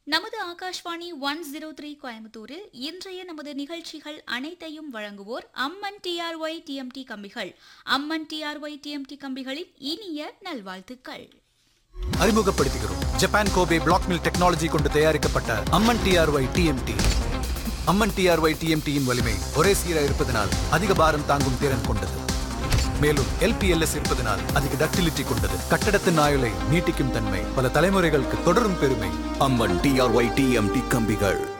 நமது Akashvani one zero three கோயம்புத்தூரில் இன்றைய நமது நிகழ்ச்சிகள் அனைத்தையும் வழங்குவோர் அம்மன் டிஆர்ஒய் டிஎம்டி கம்பிகள் அம்மன் டிஆர்ஒய் டிஎம்டி கம்பிகளின் இனிய நல்வாழ்த்துக்கள் அறிமுகப்படுத்துகிறோம் Japan Kobe black mill technology கொண்டு தயாரிக்கப்பட்ட Amman TRY TMT Amman TRY டிஎம்டியின் வலிமை ஒரே சீராக இருப்பதனால் அதிக பாரம் தாங்கும் திறன் கொண்டது மேலும் எல்பிஎல்எஸ் இருப்பதனால் அதிக டக்டிலிட்டி கொண்டது கட்டடத்தின் ஆயுளை நீட்டிக்கும் தன்மை பல தலைமுறைகளுக்கு தொடரும் பெருமை அம்மன் டிஆர்ஒய் டிஎம்டி கம்பிகள்